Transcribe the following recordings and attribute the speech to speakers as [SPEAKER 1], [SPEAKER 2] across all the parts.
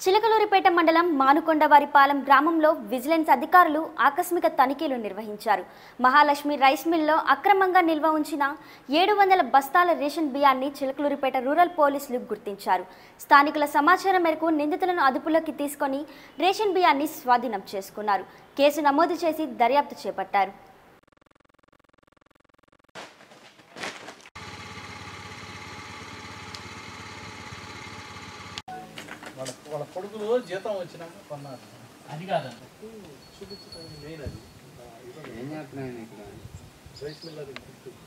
[SPEAKER 1] చిలకలూరిపేట మండలం మానుకొండవారిపాలెం గ్రామంలో విజిలెన్స్ అధికారులు ఆకస్మిక తనిఖీలు నిర్వహించారు మహాలక్ష్మి రైస్ మిల్లో అక్రమంగా నిల్వ ఉంచిన ఏడు వందల బస్తాల రేషన్ బియ్యాన్ని చిలకలూరిపేట రూరల్ పోలీసులు గుర్తించారు స్థానికుల సమాచారం మేరకు నిందితులను అదుపులోకి తీసుకొని రేషన్ బియ్యాన్ని స్వాధీనం చేసుకున్నారు కేసు నమోదు చేసి దర్యాప్తు చేపట్టారు
[SPEAKER 2] వాళ్ళ వాళ్ళ కొడుకులు జీతం వచ్చినాక కొన్నారు
[SPEAKER 3] అది కాదు
[SPEAKER 2] మెయిన్ అది
[SPEAKER 4] ఏం చేస్తున్నాను ఇక్కడ
[SPEAKER 2] రైస్ మిల్ అది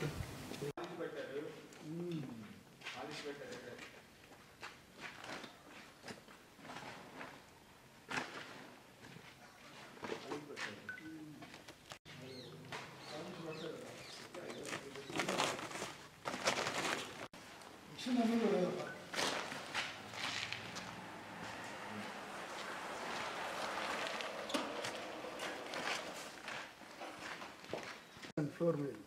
[SPEAKER 5] ఫ్లోర్ మీద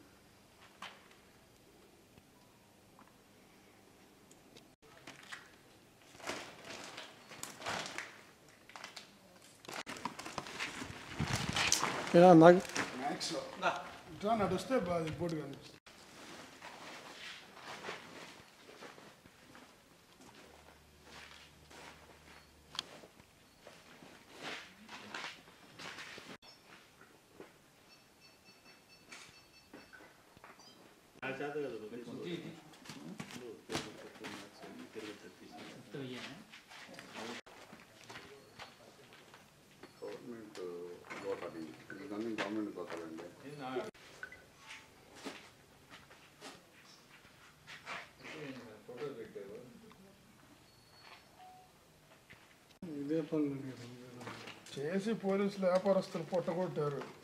[SPEAKER 5] నాకు మ్యాక్స్లో ఇట్లా నడుస్తే బాగా బోర్డు కనిపిస్తుంది
[SPEAKER 4] గవర్నమెంట్ పోతాడు ఇదన్నీ గవర్నమెంట్ పోతాడండి
[SPEAKER 5] ఇదే పనులు చేసి పోలీసులు వ్యాపారస్తులు పొట్టగొట్టారు